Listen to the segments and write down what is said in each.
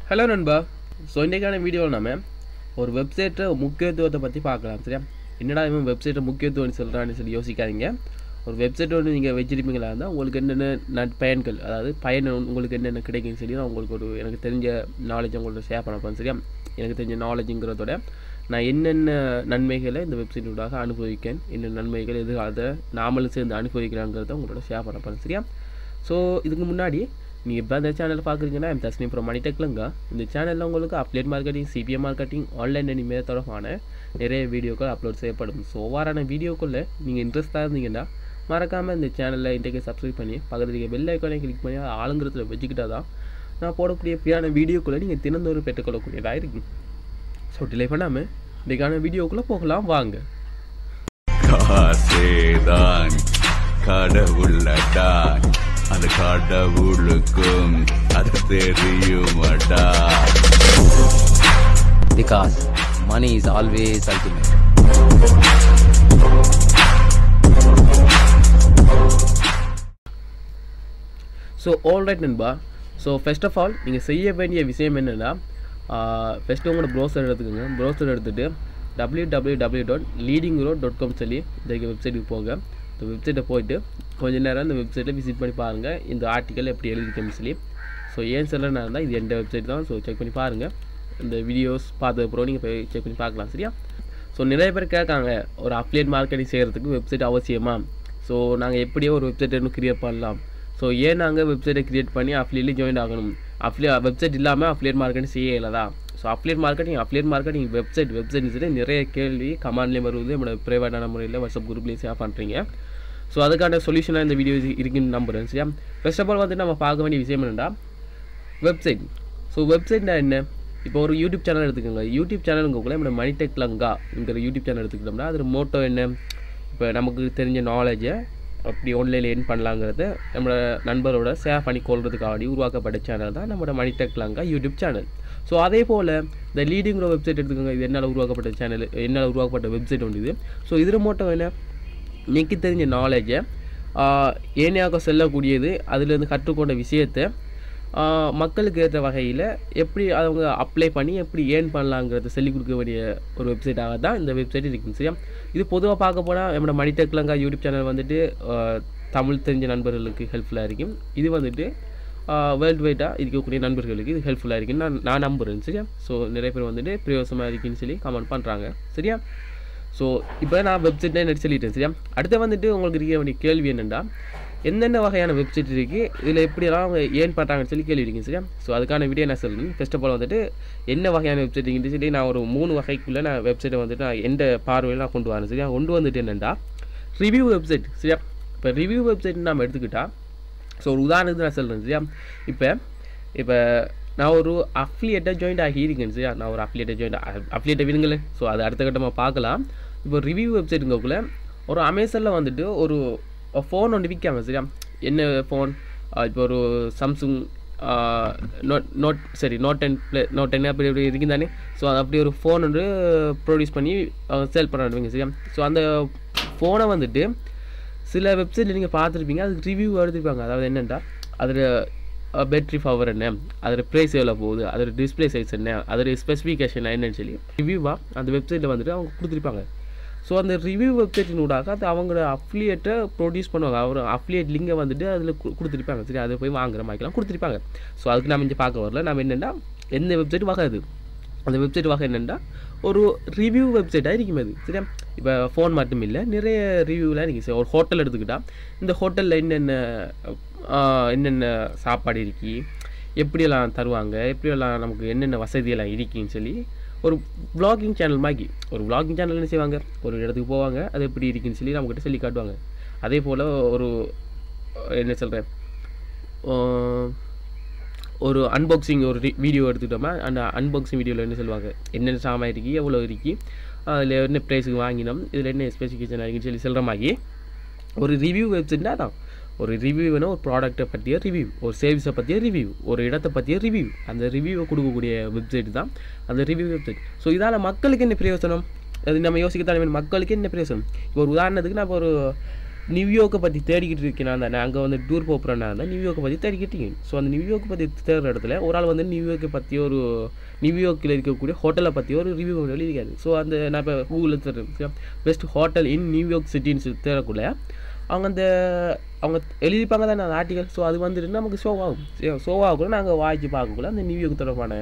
Hello நண்பா so இன்றைக்கான வீடியோவில் நம்ம ஒரு வெப்சைட்டை முக்கியத்துவத்தை பற்றி பார்க்கலாம் சரியா என்னடா இவன் வெப்சைட்டை முக்கியத்துவம்னு சொல்கிறான்னு சொல்லி யோசிக்காதீங்க ஒரு வெப்சைட் ஒன்று நீங்கள் வச்சிருப்பீங்களா இருந்தால் உங்களுக்கு என்னென்ன நற்பயன்கள் அதாவது பயன் உங்களுக்கு என்னென்ன கிடைக்கும்னு சொல்லி நான் உங்களுக்கு ஒரு எனக்கு தெரிஞ்ச நாலேஜ் உங்கள்ட்ட ஷேர் பண்ண போகிறேன் சரியா எனக்கு தெரிஞ்ச நாலேஜுங்கிறதோட நான் என்னென்ன நன்மைகளை இந்த வெப்சைட் ஊடாக அனுபவிக்கேன் என்னென்ன நன்மைகள் எதிர்காலத்தை நாமளும் சேர்ந்து அனுபவிக்கிறாங்கிறத உங்களோட ஷேர் பண்ண போகிறேன் சரியா ஸோ இதுக்கு முன்னாடி நீங்கள் இப்போ இந்த சேனல் பார்க்குறீங்கன்னா எம் தஸ்னி ப்ரோ மணிடெக்லங்க இந்த சேனலில் உங்களுக்கு affiliate marketing CPM marketing online அனிமே தொடர்பான நிறைய வீடியோக்கள் அப்லோட் செய்யப்படும் ஸோ ஒவ்வாறான வீடியோக்குள்ளே நீங்கள் இன்ட்ரெஸ்ட்டாக இருந்தீங்கன்னா மறக்காமல் இந்த சேனலில் இன்றைக்கு சப்ஸ்கிரைப் பண்ணி பக்கத்தில் இருக்க பெல் ஐக்கானை கிளிக் பண்ணி ஆளுங்கிறதுல வச்சுக்கிட்டா தான் நான் போடக்கூடிய பிரியான வீடியோக்குள்ளே நீங்கள் தினந்தோறும் பெற்றுக்கொள்ளக்கூடியதாக இருக்கும் ஸோ டிலே பண்ணாமல் இன்றைக்கான வீடியோக்குள்ளே போகலாம் வாங்க காசேதான் கடவுளடான் அந்த கடவுளுக்கும் அது தெரியுமடா because money is always ultimate. So alright நண்பா ஸோ ஃபர்ஸ்ட் ஆஃப் ஆல் நீங்கள் செய்ய வேண்டிய விஷயம் என்னென்னா ஃபஸ்ட்டு உங்களோட ப்ரௌசர் எடுத்துக்கோங்க ப்ரௌசர் எடுத்துகிட்டு W W W dot leading road dot com சொல்லி இந்த வெப்சைட்டுக்கு போங்க இந்த வெப்சைட்டை போயிட்டு கொஞ்ச நேரம் இந்த வெப்சைட்டில் விசிட் பண்ணி பாருங்கள் இந்த ஆர்டிக்கல் எப்படி எழுதிருக்கேன்னு சொல்லி ஸோ ஏன் சொல்லனா இருந்தால் இது எந்த வெப்சைட் தான் ஸோ செக் பண்ணி பாருங்கள் இந்த வீடியோஸ் பார்த்ததுக்கப்புறம் நீங்கள் போய் செக் பண்ணி பார்க்கலாம் சரியா ஸோ நிறைய பேர் கேட்காங்க ஒரு அப்லேட் மார்க்கெட்டிங் செய்கிறதுக்கு வெப்சைட் அவசியமா ஸோ நாங்கள் எப்படியோ ஒரு வெப்சைட் இன்னும் கிரியேட் பண்ணலாம் ஸோ ஏன் நாங்கள் வெப்சைட்டை கிரியேட் பண்ணி அஃப்லியேட்லேயும் ஜாயின் ஆகணும் அஃப்லியே வெப்சைட் இல்லாமல் அஃப்லியேட் மார்க்கெட்டிங் செய்ய இயலதா so affiliate marketing affiliate marketing website website சொல்லி நிறைய கேள்வி கமாண்ட்லேயும் வருவது நம்மளோட ப்ரைவேட்டான முறையில் வாட்ஸ்அப் குரூப்லேயும் ஷேர் பண்ணுறீங்க ஸோ அதுக்கான சொல்யூஷனாக இந்த வீடியோ இருக்குன்னு நம்புறேன் சரியா ஃபர்ஸ்ட் ஆஃப் ஆல் வந்து நம்ம பார்க்க வேண்டிய விஷயம் என்னென்னா வெப்சைட் ஸோ வெப்சைட்னா என்ன இப்போ ஒரு யூடியூப் சேனல் எடுத்துக்கோங்க யூடியூப் சேனலுங்கக்குள்ள நம்ம மணிடெக் லங்காங்கிற யூடியூப் சேனல் எடுத்துக்கிட்டோம்னா அதில் மோட்டோ என்ன இப்போ நமக்கு தெரிஞ்ச நாலேஜை அப்படி ஆன்லைனில் ஏர்ன் பண்ணலாங்கிறத நம்மளோட நண்பரோட ஷேர் பண்ணி கொள்றதுக்காக உருவாக்கப்பட்ட சேனல் தான் நம்மளோட Money Tech Lanka YouTube channel so அதே போல் இந்த லீடிங்கிற வெப்சைட் எடுத்துக்கோங்க இது என்னால் உருவாக்கப்பட்ட சேனல் என்னால் உருவாக்கப்பட்ட வெப்சைட் ஒன்று இது ஸோ இதில் மட்டும் என்ன எனக்கு தெரிஞ்ச நாலேஜை ஏனையாக செல்லக்கூடியது அதுலேருந்து கற்றுக்கொண்ட விஷயத்தை ஆஹ் மக்களுக்கு ஏற்ற வகையில் எப்படி அவங்க அப்ளை பண்ணி எப்படி ஏர்ன் பண்ணலாங்கிறத சொல்லிக் கொடுக்க வேண்டிய ஒரு வெப்சைட்டாக தான் இந்த வெப்சைட் இருக்குது சரியா இது பொதுவாக பார்க்க போனால் நம்மளோட மணிடெக்லங்கா யூடியூப் சேனல் வந்துட்டு ஆஹ் தமிழ் தெரிஞ்ச நண்பர்களுக்கு ஹெல்ப்ஃபுல்லாக இருக்கும் இது வந்துட்டு வேர்ல்டு வைடாக இருக்கக்கூடிய நண்பர்களுக்கு இது ஹெல்ப்ஃபுல்லாக இருக்குன்னு நான் நான் நம்புகிறேன் சரியா ஸோ நிறைய பேர் வந்துட்டு பிரயோசனமாக இருக்குன்னு சொல்லி கமெண்ட் பண்ணுறாங்க சரியா ஸோ இப்போ நான் வெப்சைட் என்ன சொல்லிட்டேன் சரியா அடுத்து வந்துட்டு உங்களுக்கு இருக்க வேண்டிய கேள்வி என்னென்னா என்னென்ன வகையான வெப்சைட் இருக்குது இதில் எப்படியெல்லாம் அவங்க ஏன் பண்ணுறாங்கன்னு சொல்லி கேள்வி இருக்கீங்க சரியா ஸோ அதுக்கான வீடியோ நான் சொல்லுறேன் ஃபர்ஸ்ட் ஆஃப் ஆல் வந்துட்டு என்ன வகையான வெப்சைட் இருக்குன்னு சொல்லி நான் ஒரு மூணு வகைக்குள்ளே நான் வெப்சைட்டை வந்துட்டு நான் எந்த பார்வையில் நான் கொண்டு வரேன் சரியா கொண்டு வந்துட்டு என்னென்னா ரிவ்யூ வெப்சைட் சரியா இப்போ ரிவ்யூ வெப்சைட் நம்ம எடுத்துக்கிட்டால் ஸோ ஒரு உதாரணத்துக்கு நான் சொல்கிறேன் சரியா இப்போ இப்போ நான் ஒரு அஃப்லியேட்டாக ஜாயின்ட் ஆகி இருக்கேன் சரியா நான் ஒரு அஃப்லியேட்டை ஜாயின்ட் அஃப்லியேட்டை விடுங்களேன் ஸோ அது அடுத்த கட்டமாக பார்க்கலாம் இப்போ ரிவ்யூ வெப்சைட்டுங்கக்குள்ளே ஒரு அமேசானில் வந்துட்டு ஒரு ஃபோன் ஒன்று விற்காங்க சரியா என்ன ஃபோன் இப்போ ஒரு சாம்சங் நோட் நோட் சரி note ten play note ten அப்படி இப்படி இருக்கும் தானே ஸோ அது அப்படி ஒரு ஃபோன் வந்து ப்ரொடியூஸ் பண்ணி சேல் பண்ணுறாங்க சரியா ஸோ அந்த ஃபோனை வந்துட்டு சில வெப்சைட்டில் நீங்கள் பார்த்துருப்பீங்க அதுக்கு ரிவ்யூ எடுத்துருப்பாங்க அதாவது என்னென்னா அதில் பேட்ரி பவர் என்ன அதில் ப்ரைஸ் எவ்வளோ போகுது அதோட டிஸ்பிளே சைஸ் என்ன அதோட ஸ்பெசிஃபிகேஷன் என்னன்னு சொல்லி ரிவ்யூவாக அந்த வெப்சைட்டில் வந்துட்டு அவங்க கொடுத்துருப்பாங்க ஸோ அந்த ரிவ்யூ வெப்சைட்டினூடாக அது அவங்களோட அஃப்லியேட்டை ப்ரொடியூஸ் பண்ணுவாங்க அவர் அஃப்லியேட் லிங்கை வந்துட்டு அதில் கொடுத்துருப்பாங்க சரி அதை போய் வாங்குற மாதிரிலாம் கொடுத்துருப்பாங்க ஸோ அதுக்கு நம்ம இங்கே பார்க்க வரல நம்ம என்னென்னா எந்த வெப்சைட் வகை அது அந்த வெப்சைட் வகை என்னென்னா ஒரு ரிவ்யூ வெப்சைட்டாக இருக்கும் அது சரியா இப்போ ஃபோன் மட்டும் இல்லை நிறைய ரிவ்யூலாம் இருக்குது சரி ஒரு ஹோட்டல் எடுத்துக்கிட்டால் இந்த ஹோட்டலில் என்னென்ன ஆஹ், என்னென்ன சாப்பாடு இருக்கி எப்படியெல்லாம் தருவாங்க எப்படியெல்லாம் நமக்கு என்னென்ன வசதியெல்லாம் இருக்குன்னு சொல்லி ஒரு vlogging சேனல் மாதிரி ஒரு vlogging சேனல் என்ன செய்வாங்க ஒரு இடத்துக்கு போவாங்க அது எப்படி இருக்குன்னு சொல்லி நம்மக்கிட்ட சொல்லி காட்டுவாங்க அதே போல் ஒரு என்ன சொல்கிறேன் ஒரு அன்பாக்சிங் ஒரு வீடியோ எடுத்துக்கிட்டோமா அந்த அன்பாக்சிங் வீடியோவில் என்ன சொல்லுவாங்க என்னென்ன சாமான் இருக்கு எவ்வளோ இருக்கு அதில் என்ன ப்ரைஸுக்கு வாங்கினோம் இதில் என்ன ஸ்பெசிஃபிகேஷன் இருக்குன்னு சொல்லி சொல்கிற மாதிரி ஒரு ரிவ்யூ வெப்சைட்னா தான் ஒரு ரிவ்யூனா ஒரு ப்ராடக்ட்டை பற்றிய ரிவ்யூ ஒரு சர்வீஸை பற்றிய ரிவ்யூ ஒரு இடத்தை பற்றிய ரிவ்யூ அந்த ரிவ்யூவை கொடுக்கக்கூடிய வெப்சைட் தான் அந்த ரிவ்யூ வெப்சைட் ஸோ இதால் மக்களுக்கு என்ன பிரயோசனம் அது நம்ம யோசிக்கத்தான் வேணும் மக்களுக்கு என்ன பிரயோசனம் இப்போ ஒரு உதாரணத்துக்கு நான் இப்போ ஒரு நியூயார்க்கை பற்றி தேடிக்கிட்டு இருக்கேன் நான் தான் அங்கே வந்து டூர் போகிறேன்னா தான் நியூயார்க்கை பற்றி தேடிக்கிட்டு இருக்கேன் ஸோ அந்த நியூயார்க்கை பற்றி தேடுற இடத்துல ஒரு ஆள் வந்து நியூயார்க்கை பற்றி ஒரு நியூயார்க்கில் இருக்கக்கூடிய ஹோட்டலை பற்றி ஒரு ரிவ்யூ எழுதியிருக்காரு ஸோ அந்த நான் இப்போ கூகுளில் தேடுறேன் பெஸ்ட் ஹோட்டல் இன் நியூயார்க் சிட்டின்னு சொல்லி தேடக்குள்ள அவங்க அந்த அவங்க எழுதிப்பாங்க தான் அந்த ஆர்டிகல் ஸோ அது வந்துட்டு நமக்கு ஷோ ஆகும் ஷோ ஆகக்குள்ள நாங்கள் வாய்ச்சி பார்க்கக்குள்ள அந்த நியூயார்க் தொடர்பான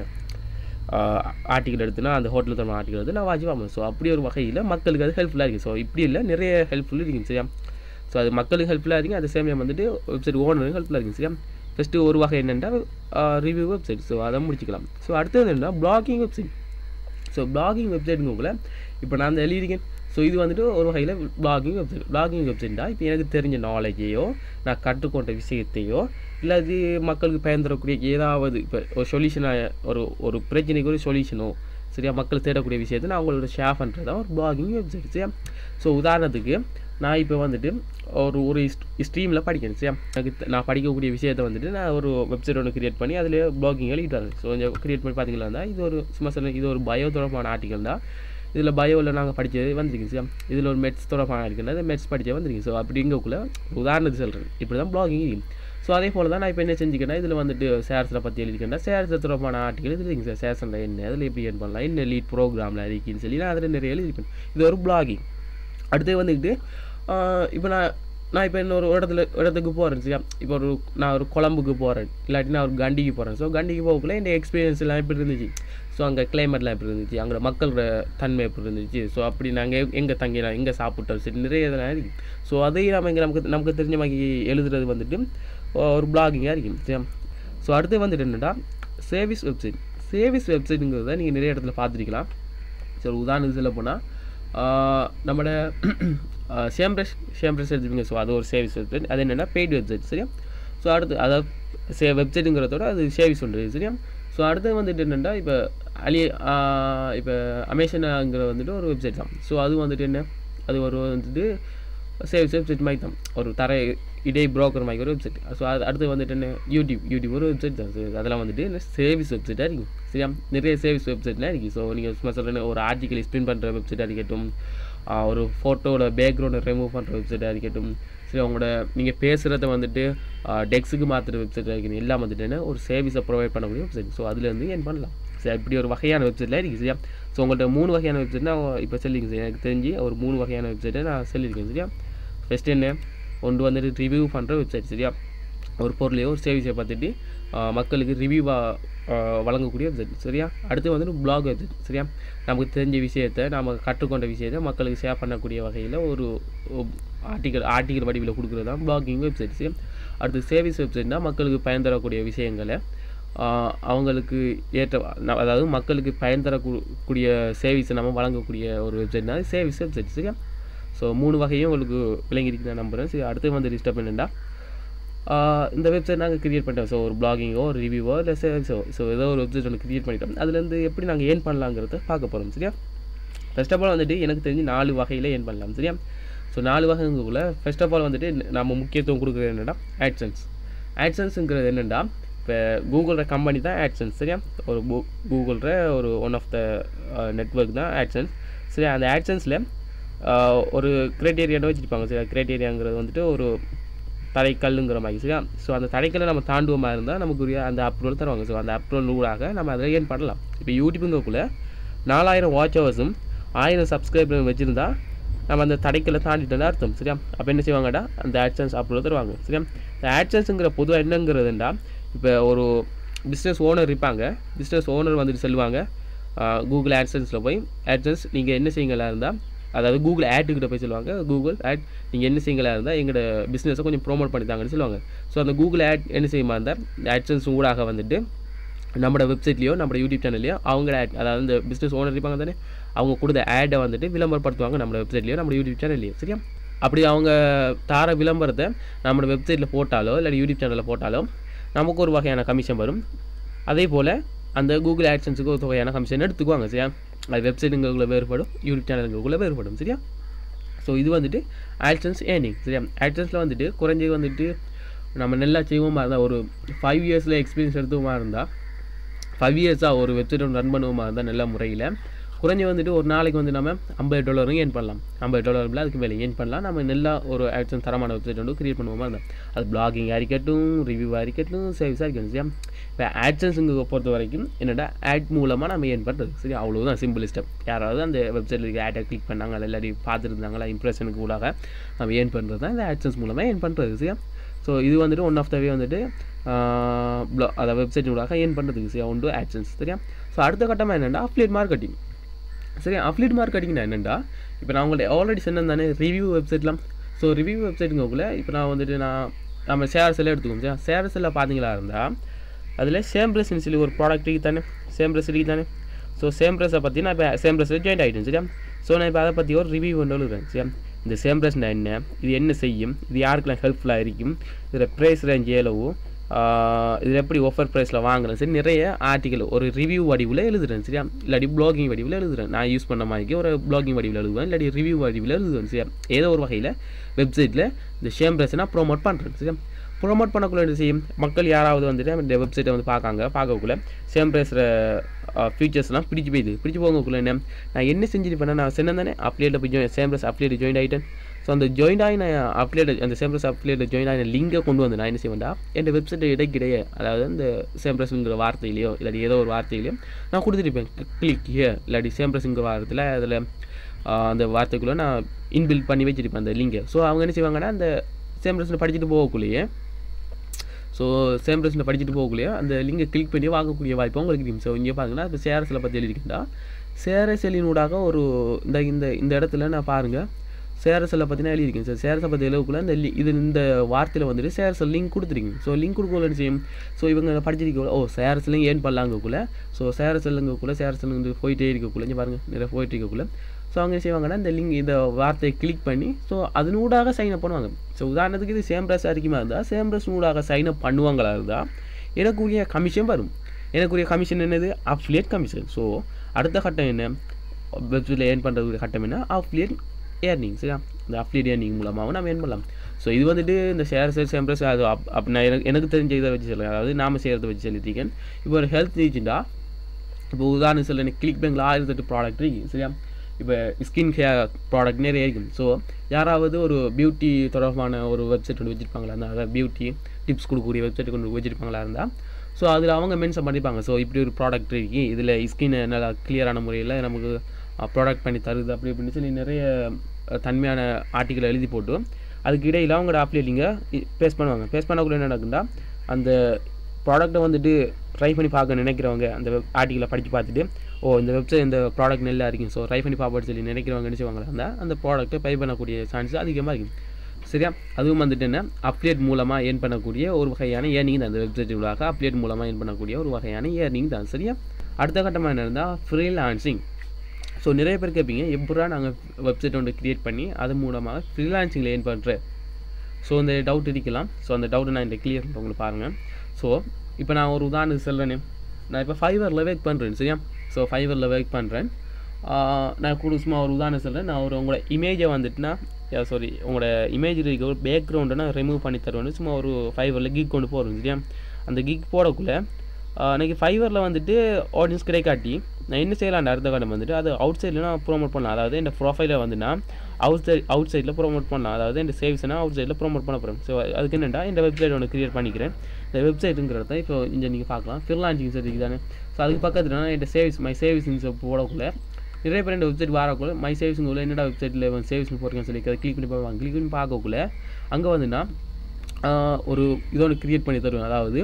ஆர்டிக்கல் எடுத்துனா அந்த ஹோட்டலில் தர ஆர்டிக்கல் எடுத்து நான் வாட்சி பார்ப்பேன் ஸோ அப்படி ஒரு வகையில் மக்களுக்கு அது ஹெல்ப்ஃபுல்லாக இருக்குது ஸோ இப்படி இல்லை நிறைய ஹெல்ப்ஃபுல் இருக்குது சரியா ஸோ அது மக்களுக்கு ஹெல்ப்ஃபுல்லாக இருக்குது அதே சேம் டைம் வந்துட்டு வெப்சைட் ஓனருக்கு ஹெல்ப்ஃபுல்லாக இருக்குது சரியா ஃபஸ்ட்டு ஒரு வகை என்னென்னா ரிவ்யூ வெப்சைட் ஸோ அதை முடிச்சுக்கலாம் ஸோ அடுத்தது என்னென்னா பிளாகிங் வெப்சைட் ஸோ பிளாகிங் வெப்சைட்டுங்கக்குள்ள இப்போ நான் அந்த எழுதியிருக்கேன் ஸோ இது வந்துட்டு ஒரு வகையில் பிளாகிங் வெப்சைட் பிளாகிங் வெப்சைட்டா இப்போ எனக்கு தெரிஞ்ச நாலேஜையோ நான் கற்றுக்கொண்ட விஷயத்தையோ இல்லை அது மக்களுக்கு பயன் தரக்கூடிய ஏதாவது இப்போ ஒரு சொல்யூஷனாக ஒரு ஒரு பிரச்சனைக்கு ஒரு சொல்யூஷனோ சரியா மக்கள் தேடக்கூடிய விஷயத்தை நான் அவங்களோட ஷேர் பண்ணுறது தான் ஒரு பிளாகிங் வெப்சைட் சரியா ஸோ உதாரணத்துக்கு நான் இப்போ வந்துட்டு ஒரு ஒரு ஸ்ட்ரீமில் படிக்கணும் சரியா எனக்கு த- நான் படிக்கக்கூடிய விஷயத்தை வந்துட்டு நான் ஒரு வெப்சைட் ஒன்று கிரியேட் பண்ணி அதில் பிளாகிங் எழுதிட்டு வரேன் ஸோ கொஞ்சம் கிரியேட் பண்ணி பார்த்தீங்களா இருந்தால் இது ஒரு சும்மா சொல்ல இது ஒரு பயோ தொடர்பான ஆர்டிக்கல் தான் இதில் பயோவில் நாங்கள் படித்தது வந்திருக்கு சரியா இதில் ஒரு மெட்ஸ் தொடர்பான ஆர்டிக்கல் அது மெட்ஸ் படித்தது வந்திருக்கு ஸோ அப்படிங்கக்குள்ள உதாரணத்துக்கு சொல்கிறேன் இப்படி தான் பிளாகிங் இருக்கு ஸோ அதே போல் தான் நான் இப்போ என்ன செஞ்சுக்கிறேன்னா இதில் வந்துட்டு ஷேர்ஸில் பற்றி எழுதிக்கிறேன்னா ஷேர்ஸ் தொடர்பான ஆர்டிக்கல் இது இருக்குங்க சார் ஷேர்ஸில் என்ன அதில் எப்படி ஏன் பண்ணலாம் என்ன லீட் ப்ரோக்ராமில் இருக்குன்னு சொல்லி நான் அதில் நிறைய எழுதிப்பேன் இது ஒரு பிளாகிங் அடுத்து வந்துக்கிட்டு இப்போ நான் நான் இப்போ இன்னொரு இடத்துல இடத்துக்கு போகிறேன் சரியா இப்போ ஒரு நான் ஒரு குழம்புக்கு போகிறேன் இல்லாட்டி நான் ஒரு கண்டிக்கு போகிறேன் ஸோ கண்டிக்கு போகக்குள்ள இந்த எக்ஸ்பீரியன்ஸ் எல்லாம் எப்படி இருந்துச்சு ஸோ அங்கே கிளைமேட்லாம் எப்படி இருந்துச்சு அங்கே மக்களோட தன்மை எப்படி இருந்துச்சு ஸோ அப்படி நாங்கள் எங்கே தங்கினோம் எங்கே சாப்பிட்டோம் சரி நிறைய இதெல்லாம் இருக்குது ஸோ அதையும் நம்ம இங்கே நமக்கு நமக்கு தெரிஞ்ச மாதிரி எழுதுறது வந்துட்டு ஒரு பிளாகிங்காக இருக்கும் சரியா ஸோ அடுத்து வந்துட்டு என்னடா சேவிஸ் வெப்சைட் சேவிஸ் வெப்சைட்டுங்கிறத நீங்கள் நிறைய இடத்துல பார்த்துருக்கலாம் சரி உதாரணத்துக்கு சொல்ல போனால் நம்மளோட ஷேம்ப்ரஷ் ஷேம்ப்ரஷ் எடுத்துப்பீங்க ஸோ அது ஒரு சேவிஸ் வெப்சைட் அது என்னென்னா பெய்டு வெப்சைட் சரியா ஸோ அடுத்து அதாவது சே வெப்சைட்டுங்கிறதோட அது சேவிஸ் ஒன்று சரியா ஸோ அடுத்து வந்துட்டு என்னென்னா இப்போ அலி இப்போ அமேசானுங்கிற வந்துட்டு ஒரு வெப்சைட் தான் ஸோ அது வந்துட்டு என்ன அது ஒரு வந்துட்டு சேவிஸ் வெப்சைட் மாதிரி தான் ஒரு தர இடை புரோக்கர் மாதிரி ஒரு வெப்சைட் ஸோ அது அடுத்து வந்துட்டு என்ன யூடியூப் யூடியூப் ஒரு வெப்சைட் தான் So, அதெல்லாம் வந்துட்டு என்ன சேவிஸ் வெப்சைட்டாக இருக்கும் சரியா நிறைய சேவிஸ் வெப்சைட்லாம் இருக்குது ஸோ நீங்கள் சும்மா சொல்கிறேன் ஒரு ஆர்டிக்கல் ஸ்பின் பண்ணுற வெப்சைட்டாக இருக்கட்டும் ஆஹ் ஒரு ஃபோட்டோவோட பேக்ரவுண்டை ரிமூவ் பண்ணுற வெப்சைட்டாக இருக்கட்டும் சரி உங்களோட நீங்கள் பேசுகிறத வந்துட்டு டெக்ஸுக்கு மாற்றுற வெப்சைட்டாக இருக்கணும் எல்லாம் வந்துட்டு என்ன ஒரு சர்வீஸை ப்ரொவைட் பண்ணக்கூடிய வெப்சைட் ஸோ அதுலேருந்து ஏன் பண்ணலாம் சரி இப்படி ஒரு வகையான வெப்சைட்லாம் இருக்குது சரியா ஸோ உங்கள்கிட்ட மூணு வகையான வெப்சைட் நான் இப்போ சொல்லிங்க சார் எனக்கு தெரிஞ்சு ஒரு மூணு வகையான வெப்சைட்டை நான் சொல்லியிருக்கேன் சரியா ஃபஸ்ட் என்ன ஒன்று வந்துட்டு ரிவ்யூ பண்ணுற வெப்சைட் சரியா ஒரு பொருளையோ ஒரு சேவிஸை பார்த்துட்டு ஆஹ் மக்களுக்கு ரிவ்யூவாக வழங்கக்கூடிய வெப்சைட் சரியா அடுத்து வந்துட்டு பிளாக் வெப்சைட் சரியா நமக்கு தெரிஞ்ச விஷயத்தை நம்ம கற்றுக்கொண்ட விஷயத்தை மக்களுக்கு ஷேர் பண்ணக்கூடிய வகையில் ஒரு ஆர்டிக்கல் ஆர்டிக்கல் வடிவில் கொடுக்குறது தான் பிளாகிங் வெப்சைட் சரியா அடுத்து சேவிஸ் வெப்சைட்னா மக்களுக்கு பயன் தரக்கூடிய விஷயங்களை ஆஹ் அவங்களுக்கு ஏற்ற ந- அதாவது மக்களுக்கு பயன் தரக்கூடிய சேவிஸை நம்ம வழங்கக்கூடிய ஒரு வெப்சைட்னா சேவிஸ் வெப்சைட் சரியா ஸோ மூணு வகையும் உங்களுக்கு விளங்கிருக்கு நான் நம்புகிறேன் சரி அடுத்து வந்து டிஸ்டர்ப் என்னென்னா இந்த வெப்சைட் நாங்கள் கிரியேட் பண்ணிட்டோம் ஸோ ஒரு பிளாகிங்கோ ஒரு ரிவ்யூவோ இல்லை சேல்ஸோ ஸோ ஏதோ ஒரு வெப்சைட் ஒன்று கிரியேட் பண்ணிட்டோம் அதுலேருந்து எப்படி நாங்கள் ஏர்ன் பண்ணலாங்கிறத பார்க்க போகிறோம் சரியா ஃபர்ஸ்ட் ஆஃப் ஆல் வந்துட்டு எனக்கு தெரிஞ்சு நாலு வகையில் ஏர்ன் பண்ணலாம் சரியா ஸோ நாலு வகைங்குள்ள ஃபர்ஸ்ட் ஆஃப் ஆல் வந்துட்டு நம்ம முக்கியத்துவம் கொடுக்குறது என்னென்னா ஆட்சன்ஸ் ஆட்சன்ஸுங்கிறது என்னென்னா இப்போ கூகுளோட கம்பெனி தான் ஆட்சன்ஸ் சரியா ஒரு கூகுளோட ஒரு ஒன் ஆஃப் த நெட்ஒர்க் தான் ஆட்சன்ஸ் சரியா அந்த ஆட்சன்ஸில் ஒரு கிரைட்டேரியாவை வச்சுருப்பாங்க சரியா கிரைட்டேரியாங்கிறது வந்துட்டு ஒரு தடைக்கல்லுங்கிற மாதிரி சரியா ஸோ அந்த தடைக்கல்லை நம்ம தாண்டுவோமா இருந்தால் நமக்கு உரிய அந்த அப்ரூவல் தருவாங்க ஸோ அந்த அப்ரூவல் ஊடாக நம்ம அதை ஏன் பண்ணலாம் இப்போ யூடியூப்புங்கக்குள்ளே நாலாயிரம் வாட்ச் ஹவர்ஸும் ஆயிரம் சப்ஸ்கிரைபரும் வச்சுருந்தா நம்ம அந்த தடைக்கல்லை தாண்டிட்டோம்னு அர்த்தம் சரியா அப்போ என்ன செய்வாங்கடா அந்த ஆட்சன்ஸ் அப்ரூவல் தருவாங்க சரியா இந்த ஆட்சன்ஸுங்கிற பொதுவாக என்னங்கிறதுண்டா இப்போ ஒரு பிஸ்னஸ் ஓனர் இருப்பாங்க பிஸ்னஸ் ஓனர் வந்துட்டு சொல்லுவாங்க கூகுள் ஆட்சன்ஸில் போய் ஆட்சன்ஸ் நீங்கள் என்ன செய்யுங்களா இருந்தால் அதாவது கூகுள் ஆட்டுக்கிட்ட போய் சொல்லுவாங்க கூகுள் ஆட் நீங்கள் என்ன செய்யுங்களா இருந்தால் எங்களோட பிஸ்னஸை கொஞ்சம் ப்ரோமோட் பண்ணி தாங்கன்னு சொல்லுவாங்க ஸோ அந்த கூகுள் ஆட் என்ன செய்யுமா இருந்தால் ஆட்சன்ஸ் ஊடாக வந்துட்டு நம்மளோட வெப்சைட்லேயோ நம்ம யூடியூப் சேனல்லையோ அவங்க ஆட் அதாவது இந்த பிஸ்னஸ் ஓனர் இருப்பாங்க தானே அவங்க கொடுத்த ஆடை வந்துட்டு விளம்பரப்படுத்துவாங்க நம்ம வெப்சைட்லேயோ நம்ம யூடியூப் சேனல்லையோ சரியா அப்படி அவங்க தார விளம்பரத்தை நம்மளோட வெப்சைட்டில் போட்டாலோ இல்லை யூடியூப் சேனலில் போட்டாலோ நமக்கு ஒரு வகையான கமிஷன் வரும் அதே போல் அந்த கூகுள் ஆட்சன்ஸுக்கு ஒரு வகையான கமிஷன் எடுத்துக்குவாங்க சரியா அது வெப்சைட்டுங்களுக்குள்ள வேறுபடும் யூடியூப் சேனலுங்களுக்குள்ள வேறுபடும் சரியா ஸோ இது வந்துட்டு ஆட்சன்ஸ் ஏர்னிங் சரியா ஆட்சன்ஸில் வந்துட்டு குறைஞ்சது வந்துட்டு நம்ம நல்லா செய்வோமா இருந்தால் ஒரு ஃபைவ் இயர்ஸில் எக்ஸ்பீரியன்ஸ் எடுத்துவோமா இருந்தால் ஃபைவ் இயர்ஸாக ஒரு வெப்சைட் ஒன்று ரன் பண்ணுவோமா இருந்தால் நல்ல முறையில் குறைஞ்சி வந்துட்டு ஒரு நாளைக்கு வந்து நம்ம ஐம்பது டாலரும் ஏன் பண்ணலாம் ஐம்பது டாலரில் அதுக்கு மேலே ஏன் பண்ணலாம் நம்ம நல்லா ஒரு ஆட்சன் தரமான வெப்சைட் வந்து க்ரியேட் பண்ணுவோமா இருந்தால் அது பிளாகிங்காக இருக்கட்டும் ரிவ்யூவாக இருக்கட்டும் சர்வீஸாக இருக்கட்டும் சரியா இப்போ ஆட்சன்ஸுங்க பொறுத்த வரைக்கும் என்னடா ஆட் மூலமாக நம்ம ஏன் பண்ணுறது சரி அவ்வளோதான் சிம்பிள் ஸ்டெப் யாராவது அந்த வெப்சைட்டில் இருக்க ஆட்டை கிளிக் பண்ணாங்க எல்லாரையும் பார்த்துட்டு இருந்தாங்களா இம்ப்ரெஷனுக்கு ஊடாக நம்ம ஏன் பண்ணுறது தான் இந்த ஆட்சன்ஸ் மூலமாக ஏன் பண்ணுறது சரியா ஸோ இது வந்துட்டு ஒன் ஆஃப் த வே வந்துட்டு ப்ளா அதை வெப்சைட் ஊடாக ஏன் பண்ணுறதுக்கு சரியா ஒன்று ஆட்சன்ஸ் சரியா ஸோ அடுத்த கட்டமாக என்னென்னா அஃப்லேட் மார்க்கெட்டிங் சரி அஃப்லேட் மார்க்கெட்டிங்னா என்னென்னா இப்போ நான் உங்கள்ட்ட ஆல்ரெடி சொன்னேன் தானே ரிவ்யூ வெப்சைட்லாம் ஸோ ரிவ்யூ வெப்சைட்டுங்கக்குள்ள இப்போ நான் வந்துட்டு நான் நம்ம ஷேர்ஸ் எல்லாம் எடுத்துக்கோம் சரியா ஷேர்ஸ் எல்லாம் பார்த்தீங்களா இருந்தால் அதில் சேம் ப்ரெஸ்ன்னு சொல்லி ஒரு ப்ராடக்ட் இருக்கு தானே சேம் ப்ரெஸ் இருக்கு தானே ஸோ சேம் ப்ரெஸ்ஸை பற்றி நான் இப்போ சேம் ப்ரெஸ்ஸில் ஜாயின் ஆகிட்டேன் சரியா ஸோ நான் இப்போ அதை பற்றி ஒரு ரிவ்யூ கொண்டு எழுதுறேன் சரியா இந்த சேம் ப்ரெஸ்னா என்ன இது என்ன செய்யும் இது யாருக்கெல்லாம் ஹெல்ப்ஃபுல்லாக இருக்கும் இதில் ப்ரைஸ் ரேஞ்ச் எவ்வளவு இதில் எப்படி ஆஃபர் ப்ரைஸில் வாங்குறேன் சரி நிறைய ஆர்டிக்கல் ஒரு ரிவ்யூ வடிவில் எழுதுறேன் சரியா இல்லாட்டி ப்ளாகிங் வடிவில் எழுதுறேன் நான் யூஸ் பண்ண மாதிரி ஒரு ப்ளாகிங் வடிவில் எழுதுவேன் இல்லாட்டி ரிவ்யூ வடிவில் எழுதுவேன் சரியா ஏதோ ஒரு வகையில் வெப்சைட்டில் இந்த ஷேம் ப்ரெஸ்ஸை நான் ப்ரோமோட் பண்ணுறேன் சரியா ப்ரொமோட் பண்ணக்குள்ள என்ன செய்யும் மக்கள் யாராவது வந்துட்டு இந்த வெப்சைட்டை வந்து பார்க்காங்க பார்க்கக்குள்ள சேம் பேசுகிற ஃபீச்சர்ஸ்லாம் பிடிச்சி போயிடுது பிடிச்சி போகக்குள்ள என்ன நான் என்ன செஞ்சுருப்பேன் நான் சொன்னேன் தானே அப்ளேட்டில் போய் join Semrush affiliate join ஆகிட்டேன் ஸோ அந்த ஜாயின் ஆகி நான் அப்ளேட் அந்த சேம் ப்ளஸ் அப்ளேட் ஜாயின் ஆகின லிங்கை கொண்டு வந்து நான் என்ன செய்வேன்டா என் வெப்சைட் இடைக்கிடையே அதாவது இந்த சேம் ப்ளஸ்ங்கிற வார்த்தையிலையோ இல்லாட்டி ஏதோ ஒரு வார்த்தையிலையோ நான் கொடுத்துருப்பேன் கிளிக் ஹியர் இல்லாட்டி சேம் ப்ளஸ்ங்கிற வார்த்தையில் அதில் அந்த வார்த்தைக்குள்ளே நான் இன்பில்ட் பண்ணி வச்சிருப்பேன் அந்த லிங்கை ஸோ அவங்க என்ன செய்வாங்கன்னா அந்த சேம் ப்ளஸில் படிச்சுட்டு போகக்குள்ளேயே ஸோ சேம் ப்ரெஸ்ஸில் படிச்சுட்டு போகக்கூடிய அந்த லிங்கை கிளிக் பண்ணி வாங்கக்கூடிய வாய்ப்பு உங்களுக்கு இருக்கும் ஸோ இங்கே பாருங்கன்னா இப்போ சேரஸில் பற்றி எழுதிக்கிட்டா சேரசெலினூடாக ஒரு இந்த இந்த இந்த இடத்துல நான் பாருங்கள் சேரஸில் பற்றினா எழுதியிருக்கேன் சார் சேரஸை பற்றி எழுவக்குள்ள இந்த லி இது இந்த வார்த்தையில் வந்துட்டு சேரஸில் லிங்க் கொடுத்துருக்கீங்க ஸோ லிங்க் கொடுக்கல என்ன செய்யும் ஸோ இவங்க படிச்சிருக்க ஓ சேரஸ்லையும் ஏன் பண்ணலாங்கக்குள்ள ஸோ சேரஸ்லங்கக்குள்ள சேரஸ்ல வந்து போயிட்டே இருக்கக்குள்ள இங்கே பாருங்கள் நிறைய போயிட்டு இருக்கக்குள்ள ஸோ அவங்க என்ன செய்வாங்கன்னா இந்த லிங்க் இந்த வார்த்தையை கிளிக் பண்ணி ஸோ அதனூடாக சைன் அப் பண்ணுவாங்க ஸோ உதாரணத்துக்கு இது சேம் ப்ரெஸ் அறிக்கைமா இருந்தால் சேம் ப்ரெஸ் ஊடாக சைன் அப் பண்ணுவாங்களா இருந்தால் எனக்குரிய கமிஷன் வரும் எனக்குரிய கமிஷன் என்னது அஃப்லியேட் கமிஷன் ஸோ அடுத்த கட்டம் என்ன வெப்சைட்டில் ஏர்ன் பண்ணுறதுக்கு கட்டம் என்ன அஃப்லியேட் ஏர்னிங் சரியா இந்த அஃப்லியேட் ஏர்னிங் மூலமாகவும் நம்ம ஏர்ன் பண்ணலாம் ஸோ இது வந்துட்டு இந்த ஷேர் சேர் சேம் ப்ரெஸ் அது அப் அப் நான் எனக்கு எனக்கு தெரிஞ்ச இதை வச்சு சொல்லுங்கள் அதாவது நாம செய்கிறத வச்சு சொல்லியிருக்கேன் இப்போ ஒரு ஹெல்த் ரீச்சுண்டா இப்போ உதாரணம் சொல்ல எனக்கு கிளிக் பேங்கில் ஆயிரத்தெட்டு ப்ராடக்ட் இருக்கு சரியா இப்போ ஸ்கின் கேர் ப்ராடக்ட் நிறைய இருக்கும் ஸோ யாராவது ஒரு பியூட்டி தொடர்பான ஒரு வெப்சைட் ஒன்று வச்சுருப்பாங்களா அந்த அதாவது பியூட்டி டிப்ஸ் கொடுக்கக்கூடிய வெப்சைட் கொண்டு வச்சுருப்பாங்களா இருந்தால் ஸோ அதில் அவங்க மென்ஷன் பண்ணிப்பாங்க ஸோ இப்படி ஒரு ப்ராடக்ட் இருக்கு இதில் ஸ்கின் நல்லா கிளியரான முறையில் நமக்கு ப்ராடக்ட் பண்ணி தருது அப்படி இப்படின்னு சொல்லி நிறைய தன்மையான ஆர்டிக்கல் எழுதி போட்டு அதுக்கு இடையில் அவங்களோட அப்ளேட்டிங்க பேஸ் பண்ணுவாங்க பேஸ் பண்ணக்குள்ள என்ன நடக்குதுன்னா அந்த ப்ராடக்ட்டை வந்துட்டு ட்ரை பண்ணி பார்க்க நினைக்கிறவங்க அந்த ஆர்டிக்கலை படித்து பார்த்துட்டு ஓ இந்த வெப்சைட் இந்த ப்ராடக்ட் நல்லா இருக்கும் ஸோ ட்ரை பண்ணி பார்ப்போம் சொல்லி நினைக்கிறவங்க என்ன செய்வாங்களா இருந்தால் அந்த ப்ராடக்ட்டை பை பண்ணக்கூடிய சான்ஸ் அதிகமாக இருக்கும் சரியா அதுவும் வந்துட்டு என்ன அப்ளேட் மூலமாக ஏர்ன் பண்ணக்கூடிய ஒரு வகையான ஏர்னிங் தான் அந்த வெப்சைட் உள்ளாக அப்ளேட் மூலமாக ஏர்ன் பண்ணக்கூடிய ஒரு வகையான ஏர்னிங் தான் சரியா அடுத்த கட்டமாக என்ன இருந்தால் ஃப்ரீலான்சிங் ஸோ நிறைய பேர் கேட்பீங்க எப்படா நாங்கள் வெப்சைட் ஒன்று க்ரியேட் பண்ணி அது மூலமாக ஃப்ரீலான்சிங்கில் ஏர்ன் பண்ணுறேன் ஸோ இந்த டவுட் இருக்கலாம் ஸோ அந்த டவுட்டை நான் இந்த கிளியர் பண்ணுறேன் உங்களுக்கு பாருங்கள் ஸோ இப்போ நான் ஒரு உதாரணத்துக்கு சொல்கிறேனே நான் இப்போ ஃபைவரில் ஒர்க் பண்ணுறேன் சரியா ஸோ ஃபைவரில் ஒர்க் பண்ணுறேன் நான் கூட சும்மா ஒரு உதாரணம் சொல்கிறேன் நான் ஒரு உங்களோட இமேஜை வந்துட்டுனா சாரி உங்களோட இமேஜ் இருக்க ஒரு பேக்ரவுண்டை நான் ரிமூவ் பண்ணி தருவேன் சும்மா ஒரு ஃபைவரில் கிக் கொண்டு போகிறேன் சரியா அந்த கிக் போடக்குள்ளே எனக்கு ஃபைவரில் வந்துட்டு ஆடியன்ஸ் கிடைக்காட்டி நான் என்ன செய்யலாம் அடுத்த காலம் வந்துட்டு அது அவுட் சைடில் நான் ப்ரோமோட் பண்ணலாம் அதாவது இந்த ப்ரொஃபைலில் வந்துன்னா அவுட் சைட் அவுட் சைடில் ப்ரோமோட் பண்ணலாம் அதாவது இந்த சேவ்ஸ் நான் அவுட் சைடில் ப்ரோமோட் பண்ண போகிறேன் ஸோ அதுக்கு என்னென்னா இந்த வெப்சைட் ஒன்று க்ரியேட் பண்ணிக்கிறேன் இந்த வெப்சைட்டுங்கிறத இப்போ இங்கே நீங்கள் பார்க்கலாம் ஃபிர்லான்சிங் சர்டிஃபிக் தானே ஸோ அதுக்கு பக்கத்தில் நான் இந்த சேவிஸ் மை சேவிங்ஸ் போடக்குள்ள நிறைய பேர் இந்த வெப்சைட் வரக்குள்ள மை சேவிங்ஸ் உள்ள என்னடா வெப்சைட்டில் சேவிங்ஸ் போட்டிருக்கேன்னு சொல்லி அதை கிளிக் பண்ணி பார்ப்பாங்க கிளிக் பண்ணி பார்க்கக்குள்ள அங்கே வந்துன்னா ஒரு இதொன்று க்ரியேட் பண்ணி தருவேன் அதாவது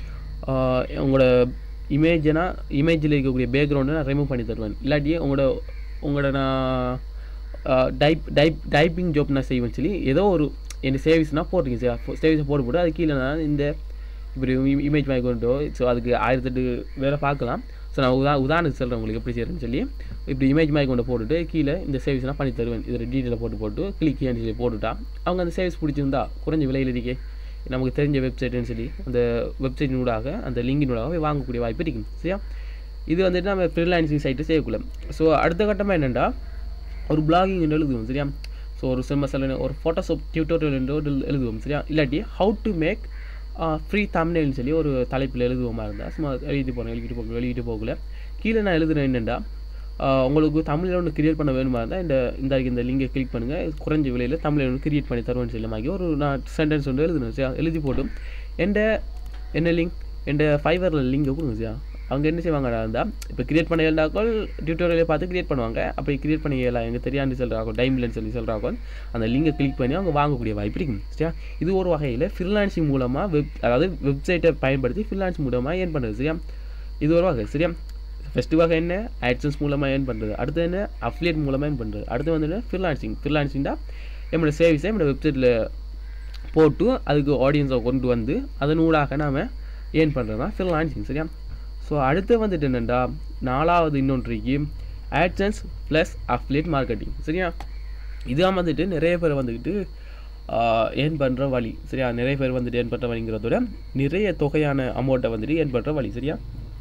உங்களோட இமேஜனா இமேஜில் இருக்கக்கூடிய பேக்ரவுண்டை நான் ரிமூவ் பண்ணி தருவேன் இல்லாட்டி உங்களோட உங்களோட நான் டைப் டைப் டைப்பிங் ஜாப் நான் செய்வேன் சொல்லி ஏதோ ஒரு என் சேவிஸ்னால் போட்டிருக்கேன் சார் சேவிஸை போட்டு போட்டு அது கீழே நான் இந்த இப்படி இமேஜ் வாங்கி கொண்டு ஸோ அதுக்கு ஆயிரத்தெட்டு வேலை பார்க்கலாம் ஸோ நான் உதா உதாரணத்துக்கு சொல்கிறேன் உங்களுக்கு எப்படி செய்கிறேன்னு சொல்லி இப்படி இமேஜ் மாதிரி கொண்டு போட்டுட்டு கீழே இந்த சேவிஸ்லாம் பண்ணி தருவேன் இதில் டீட்டெயிலை போட்டு போட்டு கிளிக் சொல்லி போட்டுட்டா அவங்க அந்த சேவிஸ் பிடிச்சிருந்தா குறைஞ்ச விலையில் இருக்கே நமக்கு தெரிஞ்ச வெப்சைட்டுன்னு சொல்லி அந்த வெப்சைட்டினூடாக அந்த லிங்கினூடாக போய் வாங்கக்கூடிய வாய்ப்பு இருக்கும் சரியா இது வந்துட்டு நம்ம ஃப்ரீலான்சிங் சைட்டு செய்யக்குள்ள ஸோ அடுத்த கட்டமாக என்னென்னா ஒரு பிளாகிங் எழுதுவோம் சரியா ஸோ ஒரு சிம்ம சொல்ல ஒரு ஃபோட்டோஷாப் டியூட்டோரியல் என்று எழுதுவோம் சரியா இல்லாட்டி ஹவு டு மேக் ஃப்ரீ தமிழ்னு சொல்லி ஒரு தலைப்பில் எழுதுவோமா இருந்தால் சும்மா எழுதிட்டு போகிறேன் எழுதிட்டு போக எழுதிட்டு போகல கீழே நான் எழுதுறேன் என்னென்னா ஆஹ் உங்களுக்கு தமிழில் ஒன்று கிரியேட் பண்ண வேணுமா இருந்தால் இந்த இந்த இந்த லிங்கை கிளிக் பண்ணுங்கள் குறைஞ்ச விலையில் தமிழில் ஒன்று கிரியேட் பண்ணி தருவேன்னு சொல்லி ஒரு நான் சென்டென்ஸ் ஒன்று எழுதணும் சரியா எழுதி போட்டு எந்த என்ன லிங்க் எந்த ஃபைவரில் லிங்கை கொடுங்க சரியா அவங்க என்ன செய்வாங்கடா இருந்தால் இப்போ கிரியேட் பண்ண இருந்தாக்கள் டியூட்டோரியலை பார்த்து கிரியேட் பண்ணுவாங்க அப்படி கிரியேட் பண்ணி எல்லாம் எங்கள் தெரியாண்டு சொல்கிறாங்க டைம்லன்னு சொல்லி சொல்கிறாங்க அந்த லிங்கை கிளிக் பண்ணி அவங்க வாங்கக்கூடிய வாய்ப்பு இருக்கும் சரியா இது ஒரு வகையில் ஃப்ரீலான்சிங் மூலமாக வெப் அதாவது வெப்சைட்டை பயன்படுத்தி ஃப்ரீலான்சிங் மூலமாக ஏர்ன் பண்ணுறது சரியா இது ஒரு வகை சரியா ஃபஸ்ட்டு வகை என்ன ஆட்சன்ஸ் மூலமாக ஏர்ன் பண்ணுறது அடுத்து என்ன அஃப்லியேட் மூலமாக ஏர்ன் பண்ணுறது அடுத்து வந்து ஃப்ரீலான்சிங் ஃப்ரீலான்சிங்னா நம்மளோட சேவிஸை நம்மளோட வெப்சைட்டில் போட்டு அதுக்கு ஆடியன்ஸை கொண்டு வந்து அதன் ஊடாக நாம் ஏர்ன் பண்ணுறது தான் ஃப்ரீலான்சிங் சரியா ஸோ அடுத்து வந்துட்டு என்னென்னா நாலாவது இன்னொன்றைக்கு ஆட்சன்ஸ் ப்ளஸ் அஃப்லியேட் மார்க்கெட்டிங் சரியா இதான் வந்துட்டு நிறைய பேர் வந்துக்கிட்டு ஏர்ன் பண்ணுற வழி சரியா நிறைய பேர் வந்துட்டு ஏர்ன் பண்ணுற வழிங்கிறதோட நிறைய தொகையான அமௌண்ட்டை வந்துட்டு ஏர்ன் பண்ணுற வழி சரியா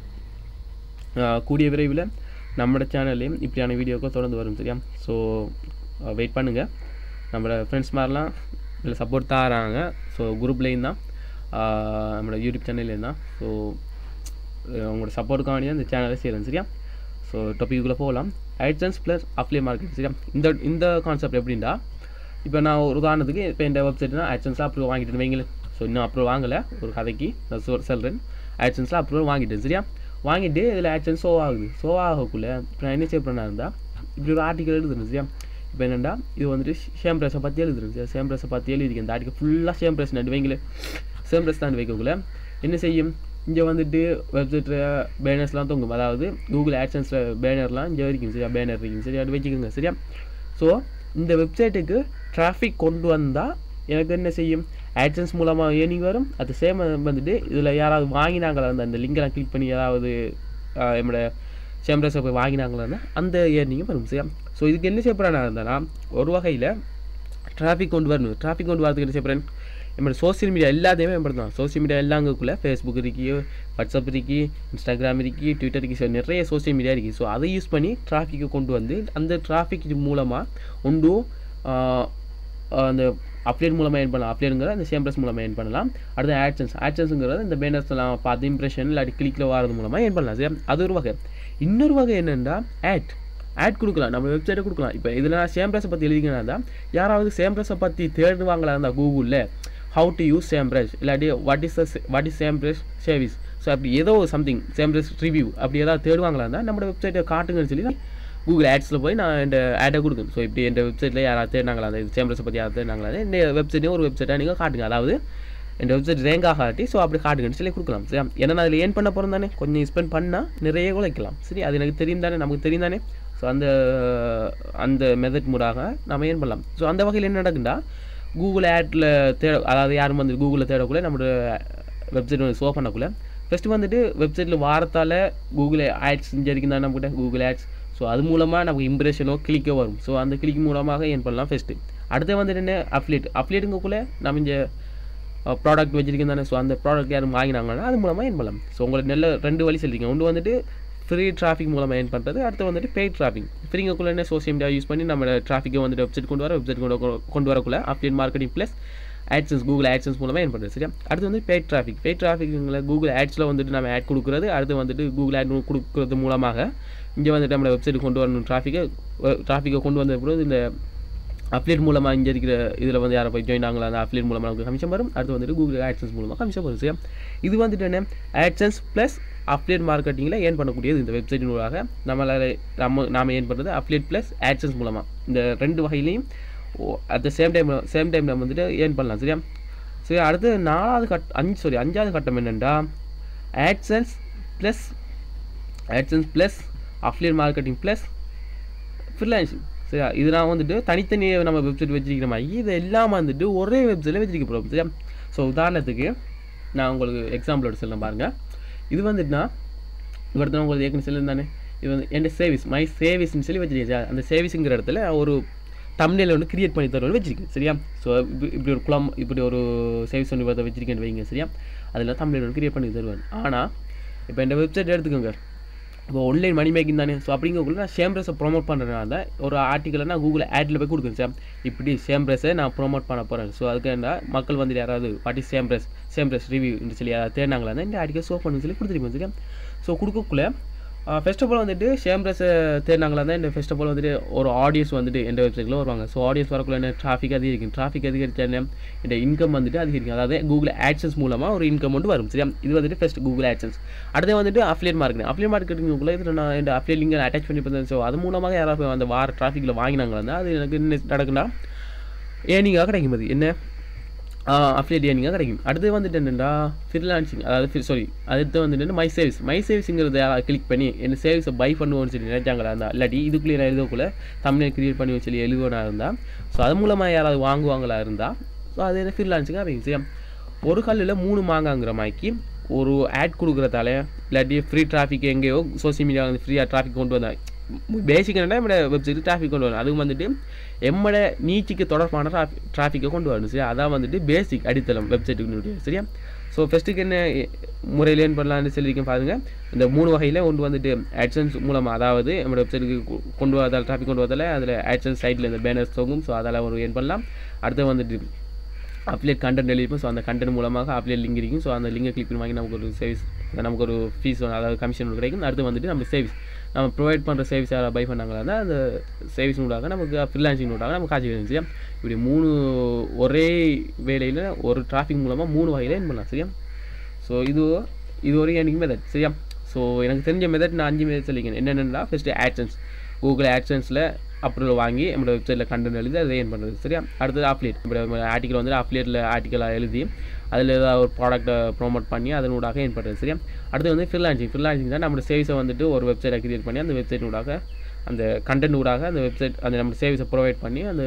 ஆஹ் கூடிய விரைவில் நம்மளோட சேனல்லையும் இப்படியான வீடியோக்கள் தொடர்ந்து வரும் சரியா ஸோ வெயிட் பண்ணுங்கள் நம்மளோட ஃப்ரெண்ட்ஸ் மாதிரிலாம் இதில் சப்போர்ட் தராங்க ஸோ குரூப்லேயும் தான் ஆஹ் நம்மளோட யூடியூப் சேனல்லேயும் தான் ஸோ உங்களோட சப்போர்ட்டுக்காக தான் இந்த சேனலை செய்கிறேன் சரியா ஸோ டாபிக்குள்ளே போகலாம் AdSense ப்ளஸ் அப்ளை மார்க்கெட் சரியா இந்த இந்த கான்செப்ட் எப்படின்னா இப்போ நான் ஒரு உதாரணத்துக்கு இப்போ இந்த வெப்சைட்னா AdSense அப்ரூவ் வாங்கிட்டு வைங்களேன் ஸோ இன்னும் அப்ரூவ் வாங்கலை ஒரு கதைக்கு நான் சொல் சொல்கிறேன் AdSense அப்ரூவல் வாங்கிட்டேன் சரியா வாங்கிட்டு இதில் AdSense ஷோ ஆகுது ஷோ ஆகக்குள்ளே இப்போ நான் என்ன செய்ய பண்ணா இருந்தால் இப்படி ஒரு ஆர்டிக்கல் எழுதுறேன் சரியா இப்போ என்னென்னா இது வந்துட்டு ஷேம் ப்ரெஸ்ஸை பற்றி எழுதுறேன் சரியா ஷேம் ப்ரெஸ்ஸை பற்றி எழுதிருக்கேன் இந்த ஆர்டிக்கல் ஃபுல்லாக ஷேம் ப்ரெஸ் நட்டு வைங்களேன் ஷேம் ப்ரெஸ் தான் வைக்கக்குள்ள என்ன செய்யும் இங்கே வந்துட்டு வெப்சைட்டில் பேனர்ஸ்லாம் தொங்கும் அதாவது கூகுள் ஆட்சன்ஸில் பேனர்லாம் இங்கே இருக்கும் சரியா பேனர் இருக்கும் சரியா அது வச்சுக்கோங்க சரியா ஸோ இந்த வெப்சைட்டுக்கு டிராஃபிக் கொண்டு வந்தால் எனக்கு என்ன செய்யும் ஆட்சன்ஸ் மூலமாக ஏர்னிங் வரும் அது சேம் வந்துட்டு இதில் யாராவது வாங்கினாங்களா அந்த அந்த லிங்கெல்லாம் கிளிக் பண்ணி யாராவது ஆஹ், என்னோட சேம்பரஸை போய் வாங்கினாங்களா அந்த ஏர்னிங்கும் வரும் சரியா ஸோ இதுக்கு என்ன செய்யப்படுறா இருந்தானா ஒரு வகையில் டிராஃபிக் கொண்டு வரணும் டிராஃபிக் கொண்டு வரதுக்கு என்ன செய்யப்படுறேன் நம்மளோட சோஷியல் மீடியா எல்லாத்தையுமே பயன்படுத்தலாம் சோஷியல் மீடியா எல்லாங்கக்குள்ளே ஃபேஸ்புக் இருக்கு வாட்ஸ்அப் இருக்கு இன்ஸ்டாகிராம் இருக்கு ட்விட்டர் இருக்கு ஸோ நிறைய சோஷியல் மீடியா இருக்குது ஸோ அதை யூஸ் பண்ணி டிராஃபிக்கை கொண்டு வந்து அந்த டிராஃபிக் மூலமாக ஒன்று அந்த அப்டேட் மூலமாக ஏன் பண்ணலாம் அப்டேட்டுங்கிற அந்த சேம் ப்ளஸ் மூலமாக ஏன் பண்ணலாம் அடுத்து ஆட்சன்ஸ் ஆட்சன்ஸுங்கிறது இந்த பேனர்ஸ் எல்லாம் பார்த்து இம்ப்ரெஷன் இல்லாட்டி கிளிக்கில் வரது மூலமாக ஏன் பண்ணலாம் சரி அது ஒரு வகை இன்னொரு வகை என்னென்னா ஆட் ஆட் கொடுக்கலாம் நம்ம வெப்சைட்டை கொடுக்கலாம் இப்போ இதில் நான் சேம் ப்ரெஸ்ஸை பற்றி எழுதிங்கன்னா தான் யாராவது சேம் ப்ரெஸ்ஸை பற்றி தேடுவாங்களா இருந்தால் கூகுளில் how to use Semrush இல்லாட்டி what is the what is Semrush service so அப்படி ஏதோ சம்திங் சேம் ப்ரெஷ் ரிவ்யூ அப்படி ஏதாவது தேடுவாங்களா இருந்தால் நம்மளோட வெப்சைட்டை காட்டுங்கன்னு சொல்லி நான் கூகுள் ஆட்ஸில் போய் நான் இந்த ஆடை கொடுக்கணும் ஸோ இப்படி என் வெப்சைட்டில் யாராவது தேடினாங்களா அந்த சேம் ப்ரெஸ்ஸை பற்றி யாராவது தேடினாங்களா இந்த வெப்சைட்டையும் ஒரு வெப்சைட்டாக நீங்கள் காட்டுங்க அதாவது இந்த வெப்சைட் ரேங்க் ஆகாட்டி ஸோ அப்படி காட்டுங்கன்னு சொல்லி கொடுக்கலாம் சரி ஏன்னா நான் அதில் ஏன் பண்ண போகிறோம் தானே கொஞ்சம் ஸ்பெண்ட் பண்ணால் நிறைய உழைக்கலாம் சரி அது எனக்கு தெரியும் தானே நமக்கு தெரியும் தானே ஸோ அந்த அந்த மெத்தட் மூடாக நம்ம ஏன் பண்ணலாம் ஸோ அந்த வகையில் என்ன நடக்குண்டா கூகுள் ஆட்டில் தேட அதாவது யாரும் வந்து கூகுளில் தேடக்குள்ள நம்மளோட வெப்சைட் வந்து ஷோ பண்ணக்குள்ள ஃபஸ்ட்டு வந்துட்டு வெப்சைட்டில் வாரத்தால் கூகுள் ஆட்ஸ் செஞ்சிருக்கும் தான் நம்மகிட்ட கூகுள் ஆட்ஸ் ஸோ அது மூலமாக நமக்கு இம்ப்ரெஷனோ கிளிக்கோ வரும் ஸோ அந்த கிளிக் மூலமாக ஏன் பண்ணலாம் ஃபஸ்ட்டு அடுத்து வந்துட்டு என்ன அப்லேட் அப்லேட்டுங்கக்குள்ளே நம்ம இங்கே ப்ராடக்ட் வச்சிருக்கேன் தானே ஸோ அந்த ப்ராடக்ட் யாரும் வாங்கினாங்கன்னா அது மூலமாக ஏன் பண்ணலாம் ஸோ உங்களுக்கு நல்ல ரெண்டு வழி சொல்லிருக்கேன் ஒன்று வந்துட்டு ஃப்ரீ டிராஃபிக் மூலமாக ஏன் பண்ணுறது அடுத்து வந்துட்டு பெய்ட் டிராஃபிக் ஃப்ரீங்கக்குள்ளே என்ன சோஷியல் மீடியா யூஸ் பண்ணி நம்ம டிராஃபிக்கை வந்துட்டு வெப்சைட் கொண்டு வர வெப்சைட் கொண்டு வர- கொண்டு வரக்குள்ள affiliate marketing plus AdSense Google AdSense மூலமாக ஏன் பண்ணுறது சரியா அடுத்து வந்து பெய்ட் டிராஃபிக் பெய்ட் டிராஃபிக்ல கூகுள் ஆட்ஸில் வந்துட்டு நம்ம ஆட் கொடுக்குறது அடுத்து வந்துட்டு கூகுள் ஆட் கொடுக்குறது மூலமாக இங்கே வந்துட்டு நம்ம வெப்சைட் கொண்டு வரணும் டிராஃபிக்கை டிராஃபிக்கை கொண்டு வந்த பிறகு இந்த அப்லேட் மூலமாக இங்கே இருக்கிற இதில் வந்து யாரை போய் ஜாயின் ஆகலாம் அந்த அப்லேட் மூலமாக நமக்கு கமிஷன் வரும் அடுத்து வந்துட்டு கூகுள் ஆட்சன்ஸ் மூலமாக கமிஷன் வரும் சரியா இது வந்துட்டு என்ன ஆட்சன்ஸ் ப்ளஸ் அப்லேட் மார்க்கெட்டிங்கில் ஏன் பண்ணக்கூடியது இந்த வெப்சைட்டின் மூலமாக நம்மளால் நம்ம நாம் ஏன் பண்ணுறது அப்லேட் ப்ளஸ் ஆட்சன்ஸ் மூலமாக இந்த ரெண்டு வகையிலையும் at the same time same time நம்ம வந்துட்டு ஏன் பண்ணலாம் சரியா சரி அடுத்து நாலாவது கட் அஞ்சு சாரி அஞ்சாவது கட்டம் என்னென்னா AdSense plus AdSense plus affiliate marketing plus freelancing சரியா இது நான் வந்துட்டு தனித்தனியாக நம்ம வெப்சைட் வச்சிருக்கிற மாதிரி இது எல்லாம் வந்துட்டு ஒரே வெப்சைட்டில் வச்சிருக்க போகிறோம் சரியா ஸோ உதாரணத்துக்கு நான் உங்களுக்கு எக்ஸாம்பிள் எடுத்து சொல்ல பாருங்கள் இது வந்துட்டுனா இவர்தான் உங்களுக்கு ஏற்கனவே சொல்லியிருந்தானே இது வந்து என் சேவிஸ் மை சேவிஸ்னு சொல்லி வச்சிருக்கேன் சார் அந்த சேவிஸுங்கிற இடத்துல ஒரு தமிழில் ஒன்று கிரியேட் பண்ணி தருவது வச்சிருக்கேன் சரியா ஸோ இப்படி ஒரு குளம் இப்படி ஒரு சேவிஸ் ஒன்று பார்த்து வச்சிருக்கேன்னு வைங்க சரியா அதில் தமிழில் ஒன்று கிரியேட் பண்ணி தருவேன் ஆனால் இப்போ இந்த வெப்சைட் எடுத்துக்கோங்க இப்போ ஆன்லைன் மணி மேக்கிங் தானே ஸோ அப்படிங்கக்குள்ள நான் ஷேம்ப்ரஸை ப்ரோமோட் பண்ணுறதுனால ஒரு ஆர்டிக்கலை நான் கூகுள் ஆட்டில் போய் கொடுக்குறேன் சார் இப்படி ஷேம்ப்ரஸை நான் ப்ரோமோட் பண்ண போகிறேன் ஸோ அதுக்கு என்ன மக்கள் வந்து யாராவது what is Semrush Semrush review சொல்லி யாராவது தேடினாங்களா இந்த ஆர்டிக்கல் ஷோ பண்ணு சொல்லி கொடுத்துருப்பேன் சரியா ஸோ கொடுக்கக்குள்ள ஃபர்ஸ்ட் ஆஃப் ஆல் வந்துட்டு ஷேம்ரஸை தேடினாங்களா தான் இந்த ஃபர்ஸ்ட் ஆஃப் ஆல் வந்துட்டு ஒரு ஆடியன்ஸ் வந்துட்டு எந்த வெப்சைட்டில் வருவாங்க ஸோ ஆடியன்ஸ் வரக்குள்ள என்ன டிராஃபிக் அதிகரிக்கும் டிராஃபிக் அதிகரிச்சா என்ன இந்த இன்கம் வந்துட்டு அதிகரிக்கும் அதாவது கூகுள் ஆட்சன்ஸ் மூலமாக ஒரு இன்கம் வந்து வரும் சரியா இது வந்துட்டு ஃபர்ஸ்ட் கூகுள் ஆட்சன்ஸ் அடுத்து வந்துட்டு அஃப்லியட் மார்க்கெட்டிங் அஃப்லியட் மார்க்கெட்டிங்குள்ளே இதில் நான் இந்த அஃப்லியட் லிங்கை அட்டாச் பண்ணி பார்த்தேன் ஸோ அது மூலமாக யாராவது அந்த வார டிராஃபிக்கில் வாங்கினாங்களா அது எனக்கு என்ன நடக்குன்னா ஏர்னிங்காக கிடைக்கும் அது என்ன அஃப்லியேட் ஏர்னிங்காக கிடைக்கும் அடுத்து வந்துட்டு என்னென்னா ஃப்ரீலான்சிங் அதாவது சாரி அடுத்து வந்துட்டு மை சேவிஸ் மை சேவிஸுங்கிறத கிளிக் பண்ணி என்ன சேவிஸை பை பண்ணுவோன்னு சொல்லி நினைச்சாங்களா இருந்தால் இல்லாட்டி இதுக்குள்ளே நான் எழுதக்குள்ள தமிழ் கிரியேட் பண்ணி சொல்லி எழுதுவனா இருந்தால் ஸோ அது மூலமாக யாராவது வாங்குவாங்களா இருந்தால் ஸோ அது என்ன ஃப்ரீலான்சிங்காக அப்படிங்க சரியா ஒரு கல்லில் மூணு மாங்காங்கிற மாதிரிக்கு ஒரு ஆட் கொடுக்குறதால இல்லாட்டி ஃப்ரீ டிராஃபிக் எங்கேயோ சோசியல் மீடியாவில் வந்து ஃப்ரீயாக டிராஃபிக் கொண்டு வந்தாங்க பேசிக் என்னன்னா நம்மளோட வெப்சைட் டிராஃபிக் கொண்டு வரணும் அதுவும் வந்துட்டு எம்மோட நீச்சுக்கு தொடர்பான டிராஃபிக்கை கொண்டு வரணும் சரியா அதான் வந்துட்டு பேசிக் அடித்தளம் வெப்சைட்டுக்கு சரியா ஸோ ஃபஸ்ட்டுக்கு என்ன முறையில் ஏன் பண்ணலாம்னு சொல்லியிருக்கேன் பாருங்கள் இந்த மூணு வகையில் ஒன்று வந்துட்டு ஆட்சன்ஸ் மூலமாக அதாவது நம்மளோட வெப்சைட்டுக்கு கொண்டு வரதால் டிராஃபிக் கொண்டு வரதால அதில் ஆட்சன்ஸ் சைட்டில் இந்த பேனர்ஸ் தொங்கும் ஸோ அதால் ஒரு ஏன் பண்ணலாம் அடுத்து வந்துட்டு அப்லேட் கண்டென்ட் எழுதிப்போம் ஸோ அந்த கண்டென்ட் மூலமாக அப்லேட் லிங்க் இருக்கும் ஸோ அந்த லிங்கை கிளிக் பண்ணி வாங்கி நமக்கு ஒரு சர்வீஸ் நமக்கு ஒரு ஃபீஸ் அதாவது கமிஷன் ஒன்று கிடைக்கும் அடுத்து வந்துட்டு நம்ம சர்வீஸ் நம்ம ப்ரொவைட் பண்ணுற சர்வீஸ் யாராவது பை பண்ணாங்களா இருந்தால் அந்த சர்வீஸ் நூடாக நமக்கு ஃப்ரீலான்சிங் நூடாக நம்ம காட்சி வேணும் சரியா இப்படி மூணு ஒரே வேலையில் ஒரு டிராஃபிக் மூலமாக மூணு வகையில் ஏன் பண்ணலாம் சரியா ஸோ இது இது ஒரு எனக்கு மெத்தட் சரியா ஸோ எனக்கு தெரிஞ்ச மெத்தட் நான் அஞ்சு மெத்தட் சொல்லிக்கிறேன் என்னென்னா ஃபஸ்ட்டு ஆட்சன்ஸ் கூகுள் ஆட்சன்ஸில் அப்ரூவல் வாங்கி நம்மளோட வெப்சைட்டில் கண்டென்ட் எழுதி அதை ஏன் பண்ணுறது சரியா அடுத்தது அப்லேட் நம்ம ஆர்டிக்கல் வந்து அப்லேட்டில் ஆர்டிக்கலாக எழுதி அதில் ஏதாவது ஒரு ப்ராடக்ட்டை ப்ரோமோட் பண்ணி அதனூடாக ஏன் பண்ணுறது சரியா அடுத்து வந்து ஃப்ரீலான்சிங் ஃப்ரீலான்சிங் தான் நம்மளோட சேவிஸை வந்துட்டு ஒரு வெப்சைட்டை கிரியேட் பண்ணி அந்த வெப்சைட் ஊடாக அந்த கண்டென்ட் ஊடாக அந்த வெப்சைட் அந்த நம்ம சேவிஸை ப்ரொவைட் பண்ணி அந்த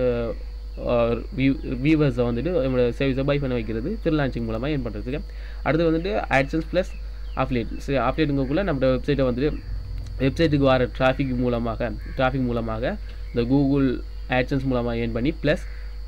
வியூவர்ஸை வந்துட்டு நம்மளோட சேவிஸை பை பண்ண வைக்கிறது ஃப்ரீலான்சிங் மூலமாக ஏன் பண்ணுறது சரியா அடுத்து வந்துட்டு ஆட்சன்ஸ் ப்ளஸ் அப்லேட் சரி அப்லேட்டுங்கக்குள்ளே நம்ம வெப்சைட்டை வந்துட்டு வெப்சைட்டுக்கு வர டிராஃபிக் மூலமாக டிராஃபிக் மூலமாக இந்த கூகுள் ஆட்சன்ஸ் மூலமாக ஏன் பண்ணி ப்ளஸ்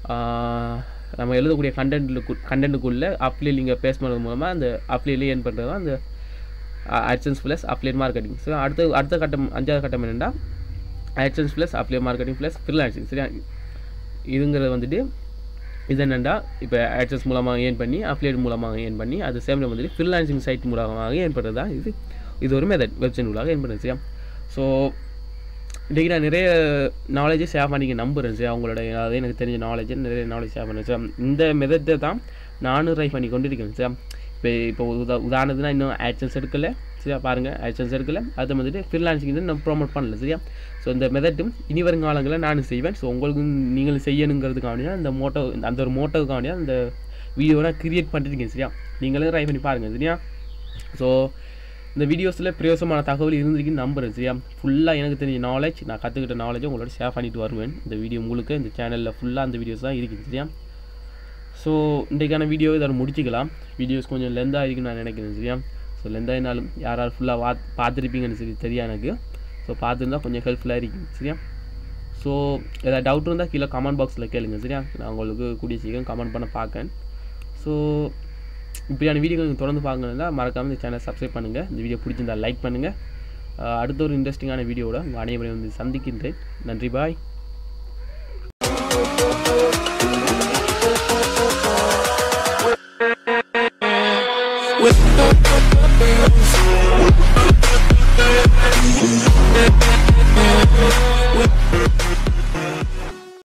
நம்ம எழுதக்கூடிய கண்டென்ட்டுக்கு கண்டென்ட்டுக்குள்ளே அப்ளே லிங்கை பேஸ் பண்ணுறது மூலமாக அந்த அப்ளேலே ஏன் பண்ணுறது தான் அந்த AdSense plus affiliate marketing so அடுத்த அடுத்த கட்டம் அஞ்சாவது கட்டம் என்னென்னா AdSense plus affiliate marketing plus freelancing சரியா இதுங்கிறது வந்துட்டு இது என்னென்னா இப்போ ஆட்சன்ஸ் மூலமாக ஏன் பண்ணி அப்ளேட் மூலமாக ஏன் பண்ணி அது சேமில் வந்துட்டு ஃப்ரீலான்சிங் சைட் மூலமாக ஏன் பண்ணுறது தான் இது இது ஒரு மெத்தட் வெப்சைட் மூலமாக ஏன் பண்ணுறது சரியா ஸோ இன்றைக்கி நான் நிறைய நாலேஜை ஷேர் பண்ணிக்க நம்புகிறேன் சார் அவங்களோட அதாவது எனக்கு தெரிஞ்ச நாலேஜை நிறைய நாலேஜ் ஷேர் பண்ணேன் சார் இந்த மெதத்தை தான் நானும் ட்ரை பண்ணி கொண்டு இருக்கேன் சார் இப்போ இப்போ உதா உதாரணத்துனா இன்னும் ஆட்சன்ஸ் எடுக்கல சரியா பாருங்கள் ஆட்சன்ஸ் எடுக்கல அதை வந்துட்டு ஃப்ரீலான்சிங் நான் ப்ரோமோட் பண்ணல சரியா ஸோ இந்த மெதட்டும் இனி வரும் காலங்களில் நானும் செய்வேன் ஸோ உங்களுக்கும் நீங்களும் செய்யணுங்கிறதுக்காண்டியா அந்த மோட்டோ அந்த ஒரு மோட்டோவுக்காண்டியா அந்த வீடியோவை நான் க்ரியேட் பண்ணிருக்கேன் சரியா நீங்களும் ட்ரை பண்ணி பாருங்கள் சரியா ஸோ இந்த வீடியோஸில் பிரயோசமான தகவல் இருந்திருக்குன்னு நம்புறேன் சரியா ஃபுல்லாக எனக்கு தெரிஞ்ச நாலேஜ் நான் கற்றுக்கிட்ட நாலேஜை உங்களோட ஷேர் பண்ணிட்டு வருவேன் இந்த வீடியோ முழுக்க இந்த சேனலில் ஃபுல்லாக அந்த வீடியோஸ் தான் இருக்குது சரியா ஸோ இன்றைக்கான வீடியோ இதை முடிச்சிக்கலாம் வீடியோஸ் கொஞ்சம் லெந்தாக இருக்குன்னு நான் நினைக்கிறேன் சரியா ஸோ லெந்தாயினாலும் யார் யார் ஃபுல்லாக வா பார்த்துருப்பீங்கன்னு சரி தெரியா எனக்கு ஸோ பார்த்துருந்தா கொஞ்சம் ஹெல்ப்ஃபுல்லாக இருக்கும் சரியா ஸோ ஏதாவது டவுட் இருந்தால் கீழே கமெண்ட் பாக்ஸில் கேளுங்க சரியா நான் உங்களுக்கு கூடிய சீக்கிரம் கமெண்ட் பண்ண பார்க்கேன் ஸோ இப்படியான வீடியோ நீங்கள் தொடர்ந்து பார்க்கணுன்னா மறக்காமல் இந்த சேனல் சப்ஸ்கிரைப் பண்ணுங்கள் இந்த வீடியோ பிடிச்சிருந்தா லைக் பண்ணுங்கள் அடுத்த ஒரு இன்ட்ரெஸ்டிங்கான வீடியோவோட உங்கள் அனைவரையும் வந்து சந்திக்கின்றேன் நன்றி பாய் with